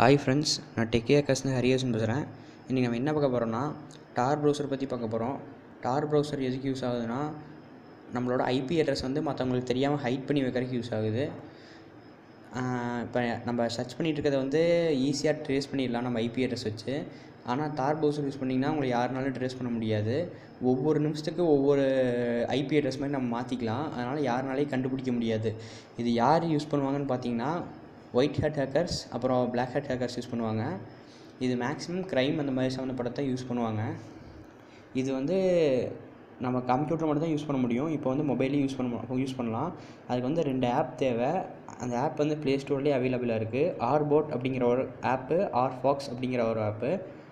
hi friends நான் டெக்கே கஸ்னு ஹரியர்ஸ்னு பேசுகிறேன் இன்றைக்கி நம்ம என்ன பார்க்க போகிறோம்னா டார் ப்ரௌசர் பற்றி பார்க்க போகிறோம் டார் ப்ரௌசர் எதுக்கு யூஸ் ஆகுதுன்னா நம்மளோட ஐபி அட்ரஸ் வந்து மற்றவங்களுக்கு தெரியாமல் ஹைட் பண்ணி வைக்கிறதுக்கு யூஸ் ஆகுது இப்போ நம்ம சர்ச் பண்ணிகிட்டு இருக்கிறத வந்து ஈஸியாக ட்ரேஸ் பண்ணிடலாம் நம்ம ஐபி அட்ரஸ் வச்சு ஆனால் தார் ப்ரௌசர் யூஸ் பண்ணிங்கன்னா உங்களை யாருனாலும் ட்ரேஸ் பண்ண முடியாது ஒவ்வொரு நிமிஷத்துக்கு ஒவ்வொரு ஐபி அட்ரஸ் மாதிரி நம்ம மாற்றிக்கலாம் அதனால் யாருனாலையும் கண்டுபிடிக்க முடியாது இது யார் யூஸ் பண்ணுவாங்கன்னு பார்த்தீங்கன்னா ஒயிட் ஹேட் ஹேக்கர்ஸ் அப்புறம் பிளாக் ஹேட் ஹேக்கர்ஸ் யூஸ் பண்ணுவாங்க இது மேக்ஸிமம் க்ரைம் அந்த மாதிரி சம்மந்தப்பட்டதை யூஸ் பண்ணுவாங்க இது வந்து நம்ம கம்ப்யூட்டர் மட்டும் தான் யூஸ் பண்ண முடியும் இப்போ வந்து மொபைலையும் யூஸ் பண்ண யூஸ் பண்ணலாம் அதுக்கு வந்து ரெண்டு ஆப் தேவை அந்த ஆப் வந்து ப்ளே ஸ்டோர்லேயே அவைலபிளாக இருக்குது ஆர்போட் அப்படிங்கிற ஒரு ஆப்பு ஆர் ஃபாக்ஸ் அப்படிங்கிற ஒரு ஆப்பு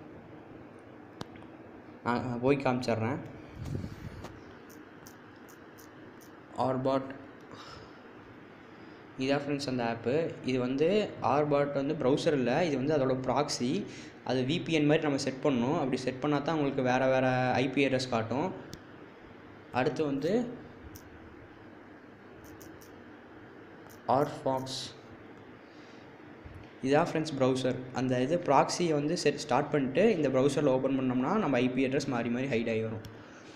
நான் போய் காமிச்சிட்றேன் ஆர்பாட் இதான் ஃப்ரெண்ட்ஸ் அந்த ஆப்பு இது வந்து ஆர்பாட் வந்து ப்ரௌசர் இல்லை இது வந்து அதோட ப்ராக்ஸி அது விபிஎன் மாதிரி நம்ம செட் பண்ணணும் அப்படி செட் பண்ணால் தான் உங்களுக்கு வேறு வேறு ஐபி அட்ரஸ் காட்டும் அடுத்து வந்து ஆர்ஃபாக்ஸ் இதான் ஃப்ரெண்ட்ஸ் ப்ரௌசர் அந்த இது ப்ராக்ஸியை வந்து செட் ஸ்டார்ட் பண்ணிட்டு இந்த ப்ரௌசரில் ஓப்பன் பண்ணோம்னா நம்ம ஐபி அட்ரஸ் மாறி மாறி ஹைட் ஆகி வரும்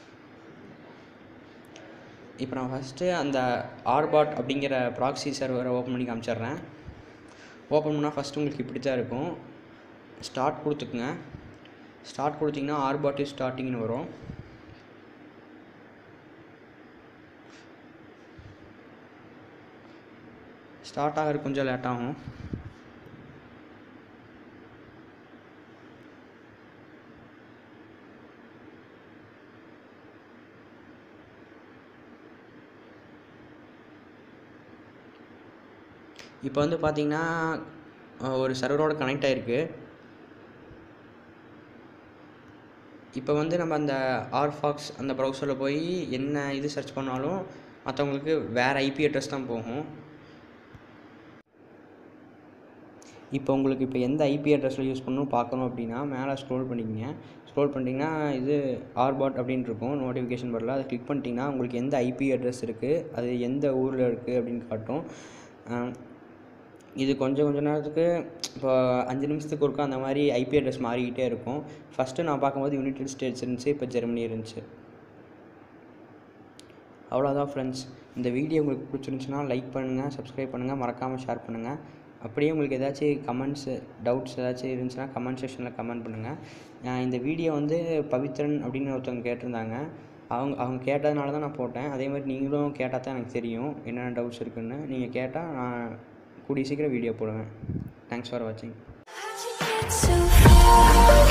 இப்போ நான் ஃபஸ்ட்டு அந்த ஆர்பாட் அப்படிங்கிற ப்ராக்ஸி சர்வரை ஓப்பன் பண்ணி காமிச்சிட்றேன் ஓப்பன் பண்ணால் ஃபஸ்ட்டு உங்களுக்கு இப்படி தான் இருக்கும் ஸ்டார்ட் கொடுத்துக்குங்க ஸ்டார்ட் கொடுத்தீங்கன்னா ஆர்பாட் இஸ் ஸ்டார்டிங்னு வரும் ஸ்டார்ட் ஆகிறது கொஞ்சம் லேட் ஆகும் இப்போ வந்து பார்த்தீங்கன்னா ஒரு சர்வரோட கனெக்ட் ஆகிருக்கு இப்போ வந்து நம்ம அந்த ஆர்ஃபாக்ஸ் அந்த ப்ரௌசரில் போய் என்ன இது சர்ச் பண்ணாலும் மற்றவங்களுக்கு வேறு ஐபி அட்ரஸ் தான் போகும் இப்போ உங்களுக்கு இப்போ எந்த ஐபி அட்ரஸில் யூஸ் பண்ணணும் பார்க்கணும் அப்படின்னா மேலே ஸ்க்ரோல் பண்ணிக்கங்க ஸ்க்ரோல் பண்ணிட்டீங்கன்னா இது ஆர்பாட் அப்படின்னு இருக்கும் நோட்டிஃபிகேஷன் வரல அதை கிளிக் பண்ணிட்டீங்கன்னா உங்களுக்கு எந்த ஐபி அட்ரஸ் இருக்குது அது எந்த ஊரில் இருக்குது அப்படின்னு காட்டும் இது கொஞ்சம் கொஞ்ச நேரத்துக்கு இப்போ அஞ்சு நிமிஷத்துக்கு ஒருக்கா அந்த மாதிரி ஐபி அட்ரஸ் மாறிக்கிட்டே இருக்கும் ஃபஸ்ட்டு நான் பார்க்கும்போது யுனைடெட் ஸ்டேட்ஸ் இருந்துச்சு இப்போ ஜெர்மனி இருந்துச்சு அவ்வளோதான் ஃப்ரெண்ட்ஸ் இந்த வீடியோ உங்களுக்கு பிடிச்சிருந்துச்சுன்னா லைக் பண்ணுங்கள் சப்ஸ்கிரைப் பண்ணுங்கள் மறக்காமல் ஷேர் பண்ணுங்கள் அப்படியே உங்களுக்கு ஏதாச்சும் கமெண்ட்ஸு டவுட்ஸ் ஏதாச்சும் இருந்துச்சுன்னா கமெண்ட் செக்ஷனில் கமெண்ட் பண்ணுங்கள் இந்த வீடியோ வந்து பவித்ரன் அப்படின்னு ஒருத்தவங்க கேட்டிருந்தாங்க அவங்க அவங்க கேட்டதுனால தான் நான் போட்டேன் அதே மாதிரி நீங்களும் கேட்டால் தான் எனக்கு தெரியும் என்னென்ன டவுட்ஸ் இருக்குன்னு நீங்கள் கேட்டால் நான் கூடிய சீக்கிரம் வீடியோ போடுவேன் தேங்க்ஸ் ஃபார் வாட்சிங் So far